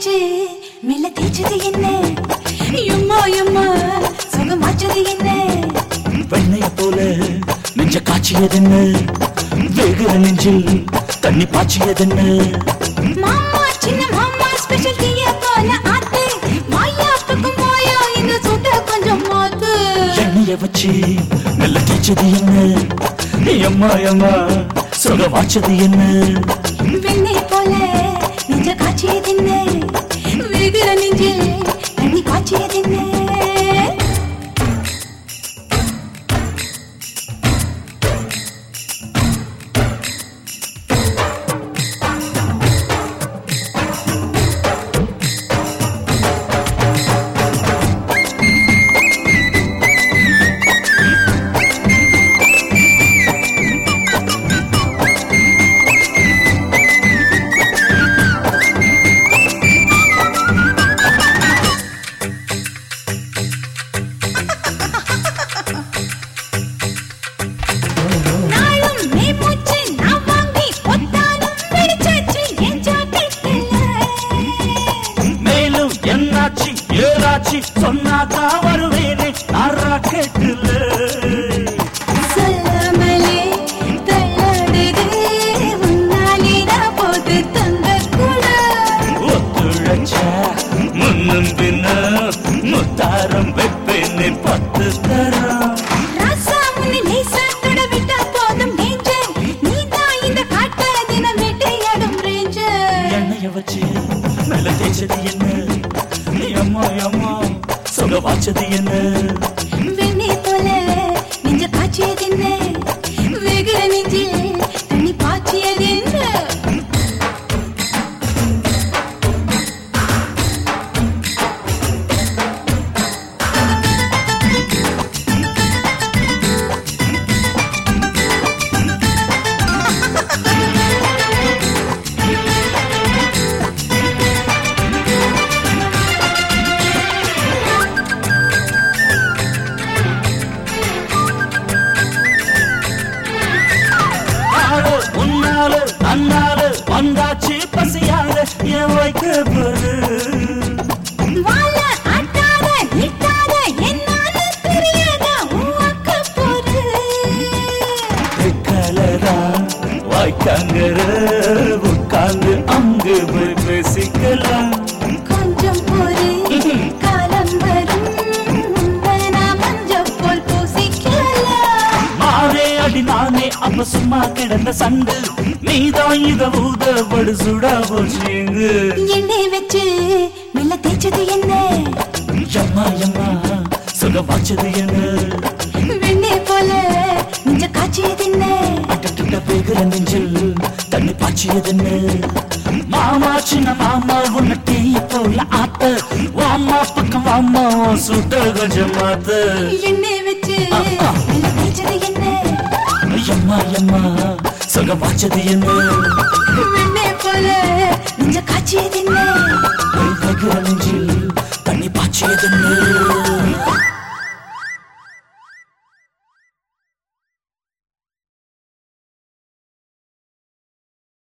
வச்சு மெல்ல தேய்ச்சது என்ன எம்மா எம்மா சுகமாச்சது என்ன வெண்ணைய போல நெஞ்ச காய்ச்சியதென்ன வேகிற நெஞ்சில் தண்ணி பாய்ச்சியதென்ன மாமா சின்ன மாமா ஸ்பெஷல் டீய போல ஆத்து மாயா பக்கம் மாயா இந்த சுட்ட கொஞ்சம் மாத்து எண்ணெய வச்சு நல்ல தேய்ச்சது என்ன எம்மா எம்மா சுக வாச்சது என்ன வெண்ணெய் போல நெஞ்ச காய்ச்சியது என்ன வேகிற நெஞ்சில் தண்ணி பாய்ச்சியது என்ன நாளும் நீ மூச்சு நான் வாங்கி பொத்தாலும் பிடிச்சாச்சு என் ஜாக்கெட்டில் மேலும் என்னாச்சு ஏதாச்சு சொன்னாக்கா வருவேனே ராக்கெட்டுல சொல்லாமலே தள்ளாடுது உன்னாலே நான் போட்டு தங்கக்கூட ஒத்துழைச்சா முன்னும் பின்ன முத்தாரம் வைப்பேனே பத்து தரம் ராசா உன்னை லேசா தொட விட்டா போதும் danger. நீதான் இந்த காட்டை தினம் வேட்டையாடும் ranger. எண்ணெய வச்சு நல்ல தேய்ச்சது என்ன அம்மா அம்மா சுக வாச்சது என்ன வெண்ணெய் போல நெஞ்ச காய்ச்சியதென்ன? வெகுற நெஞ்சில் தண்ணி பாய்ச்சியதென்ன? ஆளு உன்னாலு அண்ணாலு வந்தாச்சு பசியால என் வைக்க போது வாழ ஆட்டாத, நிட்டாத, என்னால தெரியாதா உன் அக்கப்போரு? கலரா வாய்க்காங்கர உட்கார்ந்து அங்கு போய் பேசிக்கலாம் கொஞ்சம் பொறு, காலம் வரும், உன்னை நான் மஞ்சள் போல் பூசிக்கலாம். மானே அடி நானே அப்ப சும்மா கிடந்த சண்டு நீதான் இத ஊதப்படு சுடா போச்சுங்க எண்ணெய் வச்சு மெல்ல தேய்ச்சது என்ன எம்மா எம்மா சுக வாச்சது என்ன வெண்ணெய் போல நெஞ்ச காய்ச்சியது என்ன அட்டட்ட பேகிற நெஞ்சில் தண்ணி பாய்ச்சியதென்ன மாமா சின்ன மாமா உன்னை டீ போல ஆத்த வாமா பக்கம் வாமா உன் சுட்ட கொஞ்சம் மாத்த எண்ணெய் வச்சு மெல்ல தேய்ச்சது என்ன எம்மா எம்மா சுக வாச்சது என்ன வெண்ணெய்